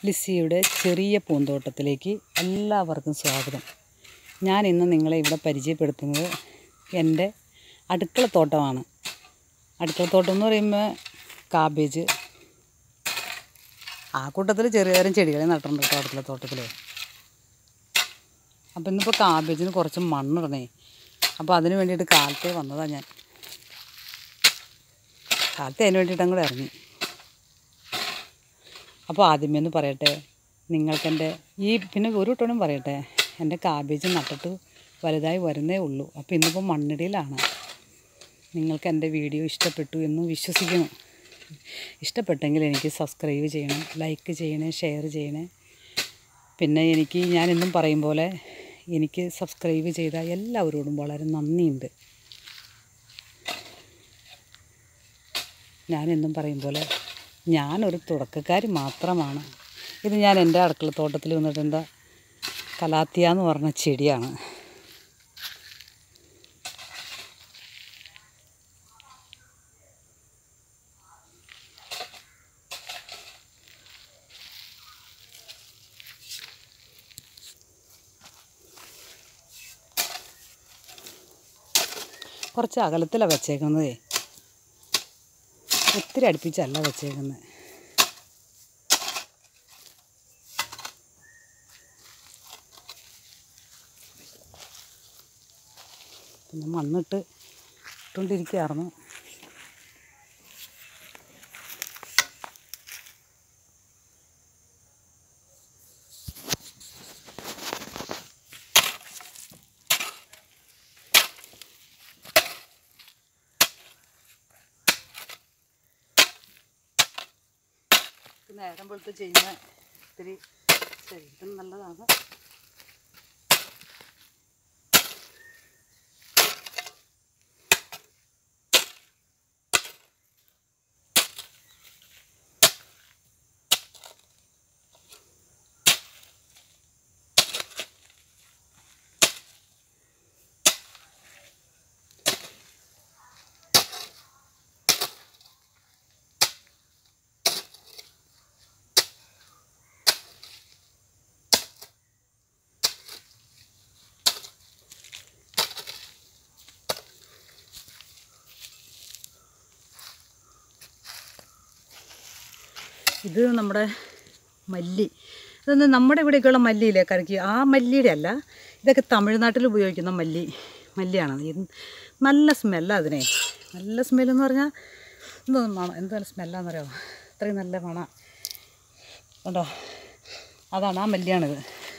ലിസിയുടെ ചെറിയ പൂന്തോട്ടത്തിലേക്ക് എല്ലാവർക്കും സ്വാഗതം ഞാൻ ഇന്ന് നിങ്ങളെ ഇവിടെ പരിചയപ്പെടുത്തുന്നത് എൻ്റെ അടുക്കളത്തോട്ടമാണ് അടുക്കളത്തോട്ടം എന്ന് പറയുമ്പോൾ കാബേജ് ആ കൂട്ടത്തിൽ ചെറിയ തരം ചെടികളെ നട്ടിട്ടുണ്ട് കേട്ടോ അടുക്കളത്തോട്ടത്തിൽ അപ്പോൾ ഇന്നിപ്പോൾ കാബേജിന് കുറച്ച് മണ്ണിടണേ അപ്പോൾ അതിന് വേണ്ടിയിട്ട് കാലത്തെ വന്നതാണ് ഞാൻ കാലത്തെ അതിന് വേണ്ടിയിട്ട് അങ്ങോട്ട് ഇറങ്ങി അപ്പോൾ ആദ്യമേ ഒന്ന് പറയട്ടെ നിങ്ങൾക്കെൻ്റെ ഈ പിന്നെ ഒരു വട്ടം പറയട്ടെ എൻ്റെ കാബേജ് നട്ടിട്ട് വലുതായി വരുന്നേ ഉള്ളൂ അപ്പോൾ ഇന്നിപ്പോൾ മണ്ണിടയിലാണ് നിങ്ങൾക്ക് എൻ്റെ വീഡിയോ ഇഷ്ടപ്പെട്ടു എന്ന് വിശ്വസിക്കുന്നു ഇഷ്ടപ്പെട്ടെങ്കിൽ എനിക്ക് സബ്സ്ക്രൈബ് ചെയ്യണം ലൈക്ക് ചെയ്യണേ ഷെയർ ചെയ്യണേ പിന്നെ എനിക്ക് ഞാൻ എന്നും പറയും പോലെ എനിക്ക് സബ്സ്ക്രൈബ് ചെയ്ത എല്ലാവരോടും വളരെ നന്ദിയുണ്ട് ഞാനെന്നും പറയും പോലെ ഞാനൊരു തുടക്കക്കാരി മാത്രമാണ് ഇത് ഞാൻ എൻ്റെ അടുക്കളത്തോട്ടത്തിൽ വന്നിട്ടുണ്ട് കലാത്തിയ എന്ന് പറഞ്ഞ ചെടിയാണ് കുറച്ച് അകലത്തിലാണ് വെച്ചേക്കുന്നതേ ഒത്തിരി അടുപ്പിച്ചല്ല വെച്ചേക്കുന്നത് പിന്നെ മണ്ണിട്ട് ഇട്ടുകൊണ്ടിരിക്കുകയായിരുന്നു നേരം വെളുത്ത് ചെയ്യുന്ന ഇത്തിരി ശരീരത്തിന് നല്ലതാണ് ഇത് നമ്മുടെ മല്ലി ഇതൊന്ന് നമ്മുടെ ഇവിടെയൊക്കെയുള്ള മല്ലിയില്ലേ കറിക്ക് ആ മല്ലിയുടെ അല്ല ഇതൊക്കെ തമിഴ്നാട്ടിൽ ഉപയോഗിക്കുന്ന മല്ലി മല്ലിയാണ് ഇത് നല്ല സ്മെല്ലാണ് അതിനെ നല്ല സ്മെല്ലെന്ന് പറഞ്ഞാൽ എന്തോ മണം എന്ത് നല്ല സ്മെല്ലാന്ന് അറിയാമോ അത്രയും നല്ല മണം കണ്ടോ അതാണ് ആ മല്ലിയാണിത്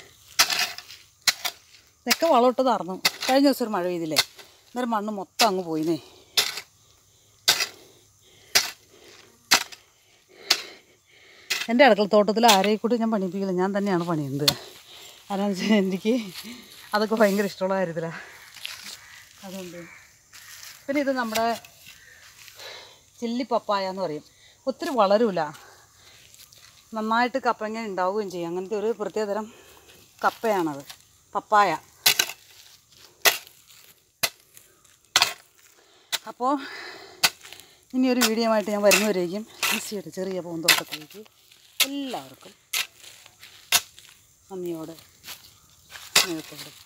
ഇതൊക്കെ വളമിട്ടതായിരുന്നു കഴിഞ്ഞ ദിവസം ഒരു മഴ പെയ്തില്ലേ അന്നേരം മണ്ണ് മൊത്തം അങ്ങ് പോയിന്നേ എൻ്റെ അടുക്കളത്തോട്ടത്തിൽ ആരെയും കൂടി ഞാൻ പണിയിപ്പിക്കില്ല ഞാൻ തന്നെയാണ് പണിയുന്നത് അതെന്ന് വെച്ചാൽ എനിക്ക് അതൊക്കെ ഭയങ്കര ഇഷ്ടമുള്ള കാര്യത്തിലാണ് അതുകൊണ്ട് പിന്നെ ഇത് നമ്മുടെ ചില്ലി പപ്പായ എന്ന് പറയും ഒത്തിരി വളരൂല നന്നായിട്ട് കപ്പങ്ങ ഉണ്ടാവുകയും ചെയ്യും അങ്ങനത്തെ ഒരു പ്രത്യേകതരം കപ്പയാണത് പപ്പായ അപ്പോൾ ഇനി ഒരു വീഡിയോ ആയിട്ട് ഞാൻ വരുന്നവരേക്കും ഈസിയായിട്ട് ചെറിയ പൂന്തോട്ടത്തിലേക്ക് എല്ലാവർക്കും നന്ദിയോടെ സ്നേഹത്തോടെ